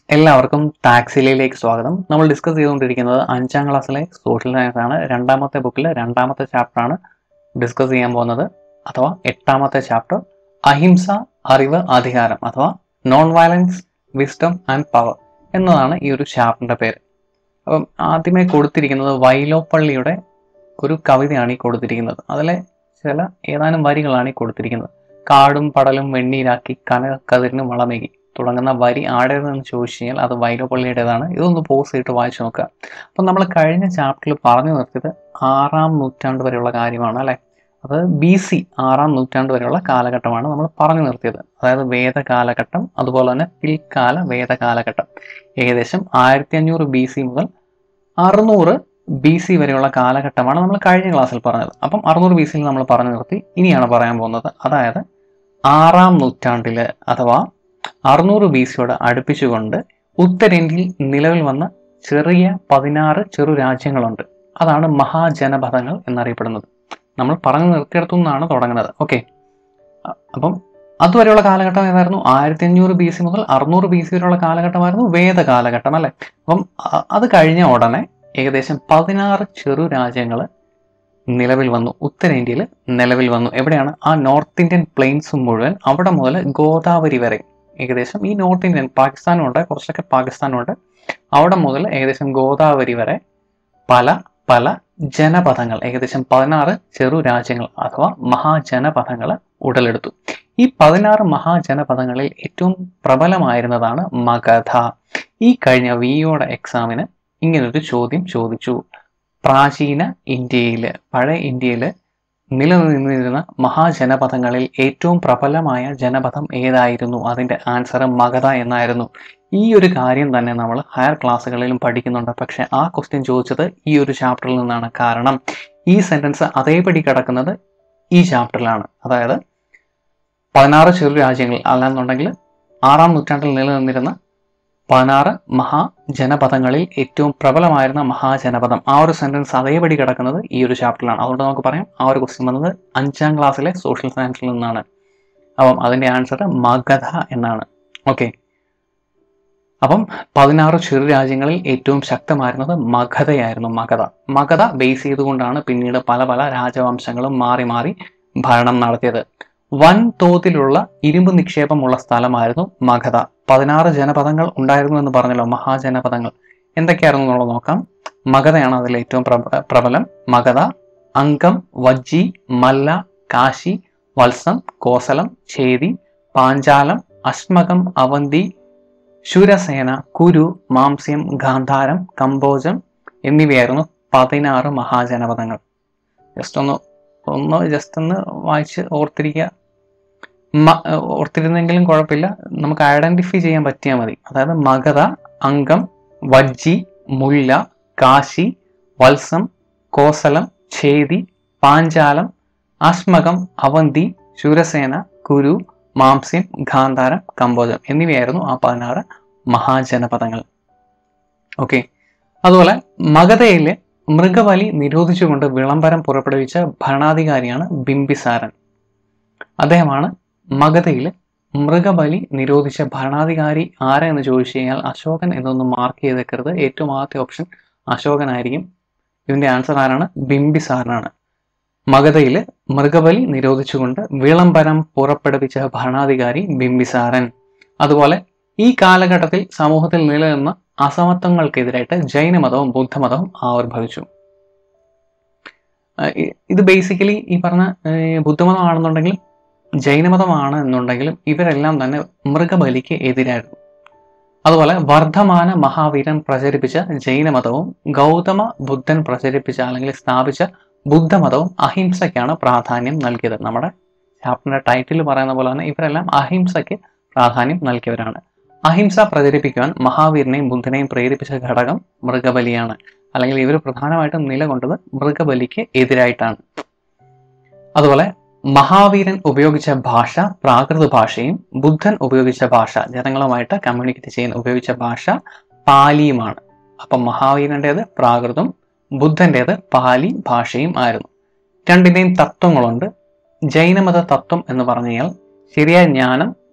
എല്ലാവർക്കും ടാക്സിലേക്ക് സ്വാഗതം നമ്മൾ ഡിസ്കസ് ചെയ്തുകൊണ്ടിരിക്കുന്നത് അഞ്ചാം ക്ലാസ്സിലെ സോഷ്യൽ സയൻസ് ആണ് രണ്ടാമത്തെ ബുക്കിലെ രണ്ടാമത്തെ ചാപ്റ്റർ ആണ് ഡിസ്കസ് ചെയ്യാൻ പോകുന്നത് അഥവാ എട്ടാമത്തെ ചാപ്റ്റർ അഹിംസ അറിവ് അധികാരം അഥവാ non violence wisdom and power എന്നതാണ് ഈ ഒരു ചാപ്റ്ററിന്റെ പേര് അപ്പം ആദ്യമേ കൊടുത്തിരിക്കുന്നത് വൈലോപ്പള്ളിയുടെ ഒരു കവിതയാണ് ഈ കൊടുത്തിരിക്കുന്നത് അതിലെ ചില ഏതാനും വരികളാണ് ഈ കൊടുത്തിരിക്കുന്നത് കാടും പടലും വെണ്ണീരാക്കി കനകക്കതിരിന് വളമേകി തുടങ്ങുന്ന വരി ആടേതെന്ന് ചോദിച്ചു കഴിഞ്ഞാൽ അത് വൈലോപ്പള്ളിയുടേതാണ് ഇതൊന്ന് പോസ് ചെയ്തിട്ട് വായിച്ചു നോക്കുക അപ്പം നമ്മൾ കഴിഞ്ഞ ചാപ്റ്ററിൽ പറഞ്ഞു നിർത്തിയത് ആറാം നൂറ്റാണ്ട് വരെയുള്ള കാര്യമാണ് അല്ലെ അത് ബി സി ആറാം നൂറ്റാണ്ട് വരെയുള്ള കാലഘട്ടമാണ് നമ്മൾ പറഞ്ഞു നിർത്തിയത് അതായത് വേദകാലഘട്ടം അതുപോലെ തന്നെ പിൽക്കാല വേദകാലഘട്ടം ഏകദേശം ആയിരത്തി അഞ്ഞൂറ് ബി സി മുതൽ അറുന്നൂറ് ബി സി വരെയുള്ള കാലഘട്ടമാണ് നമ്മൾ കഴിഞ്ഞ ക്ലാസ്സിൽ പറഞ്ഞത് അപ്പം അറുന്നൂറ് ബി സിയിൽ നമ്മൾ പറഞ്ഞു നിർത്തി ഇനിയാണ് പറയാൻ പോകുന്നത് അതായത് ആറാം നൂറ്റാണ്ടിൽ അഥവാ അറുന്നൂറ് ബി സിയോട് അടുപ്പിച്ചുകൊണ്ട് ഉത്തരേന്ത്യയിൽ നിലവിൽ വന്ന ചെറിയ പതിനാറ് ചെറു രാജ്യങ്ങളുണ്ട് അതാണ് മഹാജനപഥങ്ങൾ എന്നറിയപ്പെടുന്നത് നമ്മൾ പറഞ്ഞു നിർത്തിയിടത്തു നിന്നാണ് തുടങ്ങുന്നത് ഓക്കെ അപ്പം അതുവരെയുള്ള കാലഘട്ടം ഏതായിരുന്നു ആയിരത്തി അഞ്ഞൂറ് ബി സി മുതൽ അറുന്നൂറ് ബി സി വരെയുള്ള കാലഘട്ടമായിരുന്നു വേദ കാലഘട്ടം അല്ലെ അപ്പം അ- അത് കഴിഞ്ഞ ഉടനെ ഏകദേശം പതിനാറ് ചെറു രാജ്യങ്ങൾ നിലവിൽ വന്നു ഉത്തരേന്ത്യയിൽ നിലവിൽ വന്നു എവിടെയാണ് ആ നോർത്ത് ഇന്ത്യൻ പ്ലെയിൻസ് മുഴുവൻ അവിടെ മുതൽ ഗോദാവരി വരെ ഏകദേശം ഈ നോർത്ത് ഇന്ത്യൻ പാകിസ്ഥാനും ഉണ്ട് കുറച്ചൊക്കെ പാകിസ്ഥാനും ഉണ്ട് അവിടെ മുതൽ ഏകദേശം ഗോദാവരി വരെ പല പല ജനപഥങ്ങൾ ഏകദേശം പതിനാറ് ചെറു രാജ്യങ്ങൾ അഥവാ മഹാജനപഥങ്ങൾ ഉടലെടുത്തു ഈ പതിനാറ് മഹാജനപഥങ്ങളിൽ ഏറ്റവും പ്രബലമായിരുന്നതാണ് മഗധ ഈ കഴിഞ്ഞ വിയോടെ എക്സാമിന് ഇങ്ങനൊരു ചോദ്യം ചോദിച്ചു പ്രാചീന ഇന്ത്യയിൽ പഴയ ഇന്ത്യയിൽ നിലനിന്നിരുന്ന മഹാജനപഥങ്ങളിൽ ഏറ്റവും പ്രബലമായ ജനപഥം ഏതായിരുന്നു അതിന്റെ ആൻസർ മഗധ എന്നായിരുന്നു ഈ ഒരു കാര്യം തന്നെ നമ്മൾ ഹയർ ക്ലാസ്സുകളിലും പഠിക്കുന്നുണ്ട് പക്ഷെ ആ ക്വസ്റ്റ്യൻ ചോദിച്ചത് ഈ ഒരു ചാപ്റ്ററിൽ നിന്നാണ് കാരണം ഈ സെന്റൻസ് അതേപടി കിടക്കുന്നത് ഈ ചാപ്റ്ററിലാണ് അതായത് പതിനാറ് ചെറു രാജ്യങ്ങൾ അല്ലാന്നുണ്ടെങ്കിൽ ആറാം നൂറ്റാണ്ടിൽ നിലനിന്നിരുന്ന പതിനാറ് മഹാജനപഥങ്ങളിൽ ഏറ്റവും പ്രബലമായിരുന്ന മഹാജനപഥം ആ ഒരു സെന്റൻസ് അതേപടി കിടക്കുന്നത് ഈ ഒരു ചാപ്റ്ററിലാണ് അതുകൊണ്ട് നമുക്ക് പറയാം ആ ഒരു ക്വസ്റ്റ്യൻ വന്നത് അഞ്ചാം ക്ലാസ്സിലെ സോഷ്യൽ സയൻസിൽ നിന്നാണ് അപ്പം അതിന്റെ ആൻസർ മഗധ എന്നാണ് ഓക്കെ അപ്പം പതിനാറ് ചെറു രാജ്യങ്ങളിൽ ഏറ്റവും ശക്തമായിരുന്നത് മഗധയായിരുന്നു മഗധ മഗധ ബേസ് ചെയ്തുകൊണ്ടാണ് പിന്നീട് പല പല രാജവംശങ്ങളും മാറി മാറി ഭരണം നടത്തിയത് വൻ തോതിലുള്ള ഇരുമ്പ് നിക്ഷേപമുള്ള സ്ഥലമായിരുന്നു മഗധ പതിനാറ് ജനപദങ്ങൾ ഉണ്ടായിരുന്നു എന്ന് പറഞ്ഞല്ലോ മഹാജനപദങ്ങൾ എന്തൊക്കെയായിരുന്നു എന്നുള്ളത് നോക്കാം മഗധയാണ് അതിൽ ഏറ്റവും പ്രബ- പ്രബലം മഗധ അങ്കം വജ്ജി മല്ല കാശി വത്സം കോസലം ഛേദി പാഞ്ചാലം അശ്മകം അവന്തി ശൂരസേന കുരു മാംസ്യം ഗാന്ധാരം കമ്പോജം എന്നിവയായിരുന്നു പതിനാറ് മഹാജനപദങ്ങൾ ജസ്റ്റ് ഒന്ന് ഒന്ന് ജസ്റ്റ് ഒന്ന് വായിച്ച് ഓർത്തിരിക്കുക മ- ഓർത്തിരുന്നെങ്കിലും കുഴപ്പമില്ല നമുക്ക് ഐഡന്റിഫൈ ചെയ്യാൻ പറ്റിയാൽ മതി അതായത് മഗധ അങ്കം വജ്ജി മുല്ല കാശി വത്സം കോസലം ഛേദി പാഞ്ചാലം അശ്മകം അവന്തി ശൂരസേന കുരു മാംസ്യം ഗാന്ധാരം കമ്പോജം എന്നിവയായിരുന്നു ആ പതിനാറ് മഹാജനപദങ്ങൾ ഓക്കെ അതുപോലെ മഗധയിലെ മൃഗബലി നിരോധിച്ചുകൊണ്ട് വിളംബരം പുറപ്പെടുവിച്ച ഭരണാധികാരിയാണ് ബിംബിസാരൻ അദ്ദേഹമാണ് മഗധയിൽ മൃഗബലി നിരോധിച്ച ഭരണാധികാരി ആരെന്ന് ചോദിച്ചു കഴിഞ്ഞാൽ അശോകൻ എന്നൊന്ന് മാർക്ക് ചെയ്തേക്കരുത് ഏറ്റവും ആദ്യത്തെ ഓപ്ഷൻ അശോകനായിരിക്കും ഇതിന്റെ ആൻസർ ആരാണ് ബിംബിസാരനാണ് മഗധയിൽ മൃഗബലി നിരോധിച്ചുകൊണ്ട് വിളംബരം പുറപ്പെടുവിച്ച ഭരണാധികാരി ബിംബിസാരൻ അതുപോലെ ഈ കാലഘട്ടത്തിൽ സമൂഹത്തിൽ നിലനിന്ന അസമത്വങ്ങൾക്കെതിരായിട്ട് ജൈനമതവും ബുദ്ധമതവും ആവിർഭവിച്ചു ആഹ് ഇ- ഇത് ബേസിക്കലി ഈ പറഞ്ഞ ആഹ് ബുദ്ധമതമാണെന്നുണ്ടെങ്കിലും ജൈനമതമാണ് എന്നുണ്ടെങ്കിലും ഇവരെല്ലാം തന്നെ മൃഗബലിക്ക് എതിരായിരുന്നു അതുപോലെ വർദ്ധമാന മഹാവീരൻ പ്രചരിപ്പിച്ച ജൈനമതവും ഗൗതമ ബുദ്ധൻ പ്രചരിപ്പിച്ച അല്ലെങ്കിൽ സ്ഥാപിച്ച ബുദ്ധമതവും അഹിംസയ്ക്കാണ് പ്രാധാന്യം നൽകിയത് നമ്മുടെ ചാപ്റ്ററിന്റെ ടൈറ്റിൽ പറയുന്ന പോലെ തന്നെ ഇവരെല്ലാം അഹിംസയ്ക്ക് പ്രാധാന്യം നൽകിയവരാണ് അഹിംസ പ്രചരിപ്പിക്കുവാൻ മഹാവീരനെയും ബുദ്ധനെയും പ്രേരിപ്പിച്ച ഘടകം മൃഗബലിയാണ് അല്ലെങ്കിൽ ഇവർ പ്രധാനമായിട്ടും നിലകൊണ്ടത് മൃഗബലിക്ക് എതിരായിട്ടാണ് അതുപോലെ മഹാവീരൻ ഉപയോഗിച്ച ഭാഷ പ്രാകൃത ഭാഷയും ബുദ്ധൻ ഉപയോഗിച്ച ഭാഷ ജനങ്ങളുമായിട്ട് കമ്മ്യൂണിക്കേറ്റ് ചെയ്യാൻ ഉപയോഗിച്ച ഭാഷ പാലിയുമാണ് അപ്പം മഹാവീരൻ്റെത് പ്രാകൃതം ബുദ്ധൻ്റെത് പാലി ഭാഷയും ആയിരുന്നു രണ്ടിൻ്റെയും തത്വങ്ങളുണ്ട് ജൈനമത തത്വം എന്ന് പറഞ്ഞു കഴിഞ്ഞാൽ ശരിയായ ജ്ഞാനം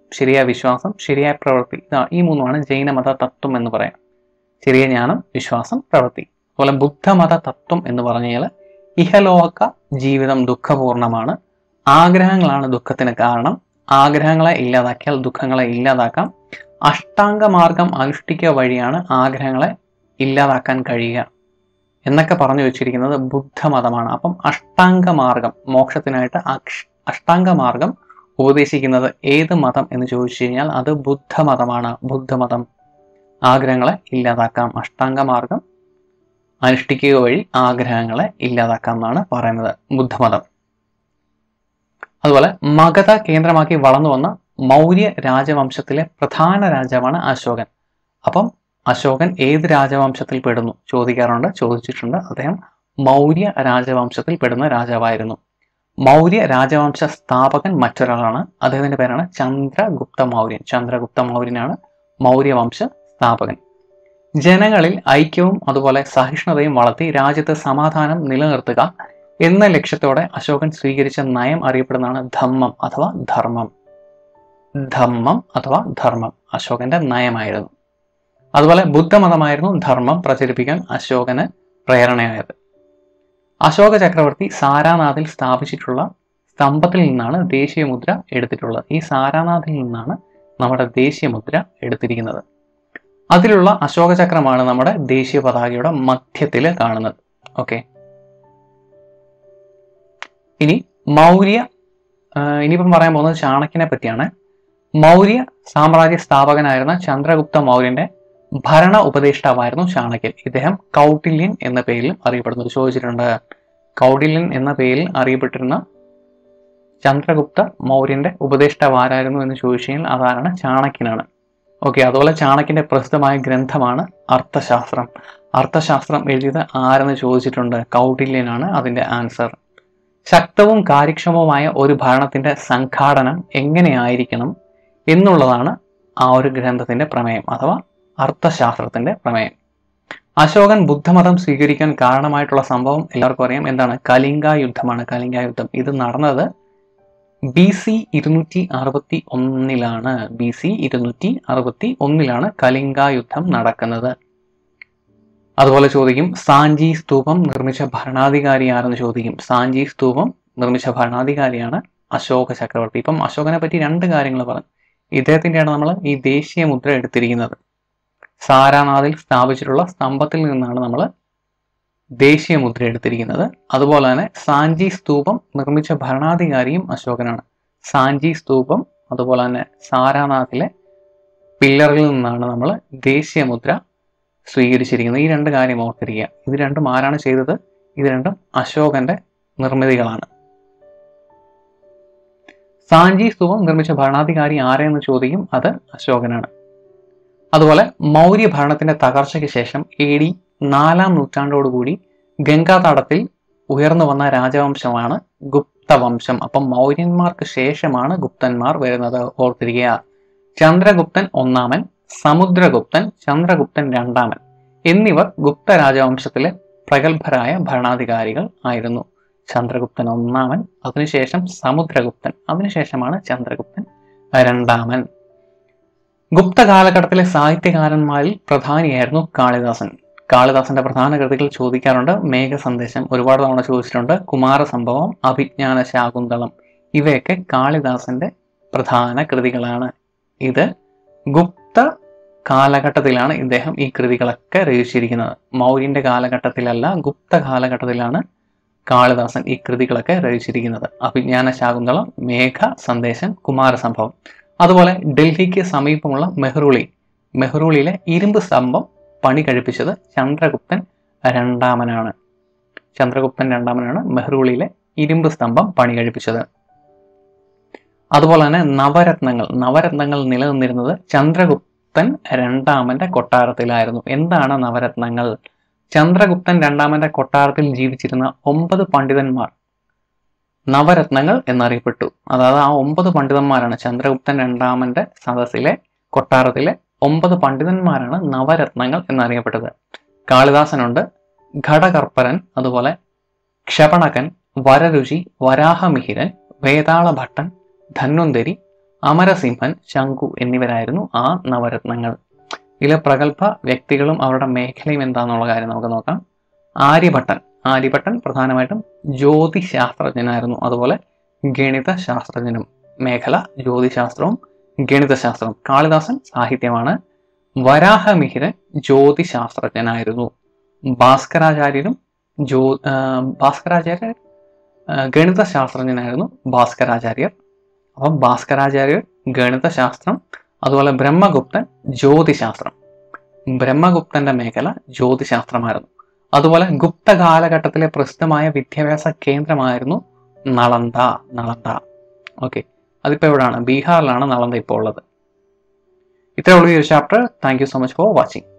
ശരിയായ വിശ്വാസം ശരിയായ പ്രവൃത്തി ഇതാ ഈ മൂന്നുമാണ് ജൈനമത തത്വം എന്ന് പറയാം ശരിയ ജ്ഞാനം വിശ്വാസം പ്രവൃത്തി അതുപോലെ ബുദ്ധമത തത്വം എന്ന് പറഞ്ഞാൽ ഇഹലോക ജീവിതം ദുഃഖപൂർണമാണ് ആഗ്രഹങ്ങളാണ് ദുഃഖത്തിന് കാരണം ആഗ്രഹങ്ങളെ ഇല്ലാതാക്കിയാൽ ദുഃഖങ്ങളെ ഇല്ലാതാക്കാം അഷ്ടാംഗ മാർഗം അനുഷ്ഠിക്കുക വഴിയാണ് ആഗ്രഹങ്ങളെ ഇല്ലാതാക്കാൻ കഴിയുക എന്നൊക്കെ പറഞ്ഞു വെച്ചിരിക്കുന്നത് ബുദ്ധമതമാണ് അപ്പം അഷ്ടാംഗ മാർഗം മോക്ഷത്തിനായിട്ട് അക്ഷ അഷ്ടാംഗ മാർഗം ഉപദേശിക്കുന്നത് ഏത് മതം എന്ന് ചോദിച്ചു കഴിഞ്ഞാൽ അത് ബുദ്ധമതമാണ് ബുദ്ധമതം ആഗ്രഹങ്ങളെ ഇല്ലാതാക്കാം അഷ്ടാംഗ മാർഗം അനുഷ്ഠിക്കുക വഴി ആഗ്രഹങ്ങളെ ഇല്ലാതാക്കാം എന്നാണ് പറയുന്നത് ബുദ്ധമതം അതുപോലെ മഗധ കേന്ദ്രമാക്കി വളർന്നു വന്ന മൗര്യ രാജവംശത്തിലെ പ്രധാന രാജാവാണ് അശോകൻ അപ്പം അശോകൻ ഏത് രാജവംശത്തിൽ പെടുന്നു ചോദിക്കാറുണ്ട് ചോദിച്ചിട്ടുണ്ട് അദ്ദേഹം മൗര്യ രാജവംശത്തിൽ പെടുന്ന രാജാവായിരുന്നു മൗര്യ രാജവംശ സ്ഥാപകൻ മറ്റൊരാളാണ് അദ്ദേഹത്തിന്റെ പേരാണ് ചന്ദ്രഗുപ്ത മൗര്യൻ ചന്ദ്രഗുപ്ത മൗര്യനാണ് മൗര്യവംശ സ്ഥാപകൻ ജനങ്ങളിൽ ഐക്യവും അതുപോലെ സഹിഷ്ണുതയും വളർത്തി രാജ്യത്ത് സമാധാനം നിലനിർത്തുക എന്ന ലക്ഷ്യത്തോടെ അശോകൻ സ്വീകരിച്ച നയം അറിയപ്പെടുന്നതാണ് ധമ്മം അഥവാ ധർമ്മം ധമ്മം അഥവാ ധർമ്മം അശോകന്റെ നയമായിരുന്നു അതുപോലെ ബുദ്ധമതമായിരുന്നു ധർമ്മം പ്രചരിപ്പിക്കാൻ അശോകന് പ്രേരണയായത് അശോക ചക്രവർത്തി സാരാനാഥിൽ സ്ഥാപിച്ചിട്ടുള്ള സ്തംഭത്തിൽ നിന്നാണ് ദേശീയ മുദ്ര എടുത്തിട്ടുള്ളത് ഈ സാരാനാഥിൽ നിന്നാണ് നമ്മുടെ ദേശീയ മുദ്ര എടുത്തിരിക്കുന്നത് അതിലുള്ള അശോക ചക്രമാണ് നമ്മുടെ ദേശീയ പതാകയുടെ മധ്യത്തിൽ കാണുന്നത് ഓക്കെ ഇനി മൗര്യ ആ, ഇനിയിപ്പം പറയാൻ പോകുന്നത് ചാണക്യനെ പറ്റിയാണ് മൗര്യ സാമ്രാജ്യ സ്ഥാപകനായിരുന്ന ചന്ദ്രഗുപ്ത മൗര്യന്റെ ഭരണ ഉപദേഷ്ടാവായിരുന്നു ചാണക്യൻ ഇദ്ദേഹം കൗട്ടില്യൻ എന്ന പേരിൽ അറിയപ്പെടുന്നു ചോദിച്ചിട്ടുണ്ട് കൗടില്യൻ എന്ന പേരിൽ അറിയപ്പെട്ടിരുന്ന ചന്ദ്രഗുപ്ത മൗര്യന്റെ ഉപദേഷ്ടാവ് ആരായിരുന്നു എന്ന് ചോദിച്ചു കഴിഞ്ഞാൽ അതാരാണ് ചാണക്യനാണ് ഓക്കെ അതുപോലെ ചാണക്യന്റെ പ്രസിദ്ധമായ ഗ്രന്ഥമാണ് അർത്ഥശാസ്ത്രം അർത്ഥശാസ്ത്രം എഴുതിയത് ആരെന്ന് ചോദിച്ചിട്ടുണ്ട് കൗടില്യനാണ് അതിന്റെ ആൻസർ ശക്തവും കാര്യക്ഷമവുമായ ഒരു ഭരണത്തിന്റെ സംഘാടനം എങ്ങനെയായിരിക്കണം എന്നുള്ളതാണ് ആ ഒരു ഗ്രന്ഥത്തിന്റെ പ്രമേയം അഥവാ അർത്ഥശാസ്ത്രത്തിന്റെ പ്രമേയം അശോകൻ ബുദ്ധമതം സ്വീകരിക്കാൻ കാരണമായിട്ടുള്ള സംഭവം എല്ലാവർക്കും അറിയാം എന്താണ് കലിംഗ യുദ്ധമാണ് കലിംഗ യുദ്ധം ഇത് നടന്നത് ബി സി ഇരുന്നൂറ്റി അറുപത്തി ഒന്നിലാണ് ബി സി ഇരുന്നൂറ്റി അറുപത്തി ഒന്നിലാണ് കലിംഗ യുദ്ധം നടക്കുന്നത് അതുപോലെ ചോദിക്കും സാഞ്ചി സ്തൂപം നിർമ്മിച്ച ഭരണാധികാരി ആരെന്ന് ചോദിക്കും സാഞ്ചി സ്തൂപം നിർമ്മിച്ച ഭരണാധികാരിയാണ് അശോക ചക്രവർത്തി ഇപ്പം അശോകനെ പറ്റി രണ്ട് കാര്യങ്ങൾ പറഞ്ഞു ഇദ്ദേഹത്തിൻ്റെയാണ് നമ്മൾ ഈ ദേശീയ മുദ്ര എടുത്തിരിക്കുന്നത് സാരാനാഥിൽ സ്ഥാപിച്ചിട്ടുള്ള സ്തംഭത്തിൽ നിന്നാണ് നമ്മൾ ദേശീയ മുദ്ര എടുത്തിരിക്കുന്നത് അതുപോലെ തന്നെ സാഞ്ചി സ്തൂപം നിർമ്മിച്ച ഭരണാധികാരിയും അശോകനാണ് സാഞ്ചി സ്തൂപം അതുപോലെ തന്നെ സാരാനാഥിലെ പില്ലറിൽ നിന്നാണ് നമ്മൾ ദേശീയ മുദ്ര സ്വീകരിച്ചിരിക്കുന്നത് ഈ രണ്ട് കാര്യം ഓർത്തിരിക്കുക ഇത് രണ്ടും ആരാണ് ചെയ്തത് ഇത് രണ്ടും അശോകന്റെ നിർമ്മിതികളാണ് സാഞ്ചി സ്തൂപം നിർമ്മിച്ച ഭരണാധികാരി ആരെന്ന് ചോദിക്കും അത് അശോകനാണ് അതുപോലെ മൗര്യ ഭരണത്തിന്റെ തകർച്ചയ്ക്ക് ശേഷം എ ഡി നാലാം നൂറ്റാണ്ടോടുകൂടി ഗംഗാതടത്തിൽ ഉയർന്നു വന്ന രാജവംശമാണ് ഗുപ്തവംശം അപ്പം മൗര്യന്മാർക്ക് ശേഷമാണ് ഗുപ്തന്മാർ വരുന്നത് ഓർത്തിരിക്കുക ചന്ദ്രഗുപ്തൻ ഒന്നാമൻ സമുദ്രഗുപ്തൻ ചന്ദ്രഗുപ്തൻ രണ്ടാമൻ എന്നിവർ ഗുപ്ത രാജവംശത്തിലെ പ്രഗത്ഭരായ ഭരണാധികാരികൾ ആയിരുന്നു ചന്ദ്രഗുപ്തൻ ഒന്നാമൻ അതിനുശേഷം സമുദ്രഗുപ്തൻ അതിനുശേഷമാണ് ചന്ദ്രഗുപ്തൻ രണ്ടാമൻ ഗുപ്ത കാലഘട്ടത്തിലെ സാഹിത്യകാരന്മാരിൽ പ്രധാനിയായിരുന്നു കാളിദാസൻ കാളിദാസന്റെ പ്രധാന കൃതികൾ ചോദിക്കാറുണ്ട് മേഘ സന്ദേശം ഒരുപാട് തവണ ചോദിച്ചിട്ടുണ്ട് കുമാരസംഭവം അഭിജ്ഞാന ശാകുന്തളം ഇവയൊക്കെ കാളിദാസന്റെ പ്രധാന കൃതികളാണ് ഇത് ഗുപ്ത കാലഘട്ടത്തിലാണ് ഇദ്ദേഹം ഈ കൃതികളൊക്കെ രചിച്ചിരിക്കുന്നത് മൗര്യന്റെ കാലഘട്ടത്തിലല്ല ഗുപ്ത കാലഘട്ടത്തിലാണ് കാളിദാസൻ ഈ കൃതികളൊക്കെ രചിച്ചിരിക്കുന്നത് അഭിജ്ഞാന ശാകുന്തളം മേഘ സന്ദേശം കുമാരസംഭവം അതുപോലെ ഡൽഹിക്ക് സമീപമുള്ള മെഹ്റൂളി മെഹ്റൂളിയിലെ ഇരുമ്പ് സ്തംഭം പണി കഴിപ്പിച്ചത് ചന്ദ്രഗുപ്തൻ രണ്ടാമനാണ് ചന്ദ്രഗുപ്തൻ രണ്ടാമനാണ് മെഹ്റൂളിയിലെ ഇരുമ്പ് സ്തംഭം പണി കഴിപ്പിച്ചത് അതുപോലെ തന്നെ നവരത്നങ്ങൾ നവരത്നങ്ങൾ നിലനിന്നിരുന്നത് ചന്ദ്രഗുപ്തൻ രണ്ടാമന്റെ കൊട്ടാരത്തിലായിരുന്നു എന്താണ് നവരത്നങ്ങൾ ചന്ദ്രഗുപ്തൻ രണ്ടാമന്റെ കൊട്ടാരത്തിൽ ജീവിച്ചിരുന്ന ഒമ്പത് പണ്ഡിതന്മാർ നവരത്നങ്ങൾ എന്നറിയപ്പെട്ടു അതായത് ആ ഒമ്പത് പണ്ഡിതന്മാരാണ് ചന്ദ്രഗുപ്തൻ രണ്ടാമന്റെ സദസ്സിലെ കൊട്ടാരത്തിലെ ഒമ്പത് പണ്ഡിതന്മാരാണ് നവരത്നങ്ങൾ എന്നറിയപ്പെട്ടത് കാളിദാസനുണ്ട് ഘടകർപ്പരൻ അതുപോലെ ക്ഷപണകൻ വരരുചി വരാഹമിഹിരൻ വേതാളഭട്ടൻ ധന്വന്തരി അമരസിംഹൻ ശംഖു എന്നിവരായിരുന്നു ആ നവരത്നങ്ങൾ ഇതിലെ പ്രഗത്ഭ വ്യക്തികളും അവരുടെ മേഖലയും എന്താണെന്നുള്ള കാര്യം നമുക്ക് നോക്കാം ആര്യഭട്ടൻ ആര്യഭട്ടൻ പ്രധാനമായിട്ടും ജ്യോതിശാസ്ത്രജ്ഞനായിരുന്നു അതുപോലെ ഗണിത ശാസ്ത്രജ്ഞനും മേഖല ജ്യോതിശാസ്ത്രവും ഗണിതശാസ്ത്രവും കാളിദാസൻ സാഹിത്യമാണ് വരാഹമിഹിരൻ ജ്യോതിശാസ്ത്രജ്ഞനായിരുന്നു ഭാസ്കരാചാര്യരും ജ്യോ ആ, ഭാസ്കരാചാര്യർ ആ, ഗണിതശാസ്ത്രജ്ഞനായിരുന്നു ഭാസ്കരാചാര്യർ അപ്പം ഭാസ്കരാചാര്യർ ഗണിതശാസ്ത്രം അതുപോലെ ബ്രഹ്മഗുപ്തൻ ജ്യോതിശാസ്ത്രം ബ്രഹ്മഗുപ്തന്റെ മേഖല ജ്യോതിശാസ്ത്രമായിരുന്നു അതുപോലെ ഗുപ്ത കാലഘട്ടത്തിലെ പ്രസിദ്ധമായ വിദ്യാഭ്യാസ കേന്ദ്രമായിരുന്നു നളന്ദ നളന്ദ ഓക്കെ അതിപ്പോൾ എവിടെയാണ് ബീഹാറിലാണ് നളന്ദ ഇപ്പോൾ ഉള്ളത് ഇത്രയേ ഉള്ളൂ ഈ ഒരു chapter thank you so much for watching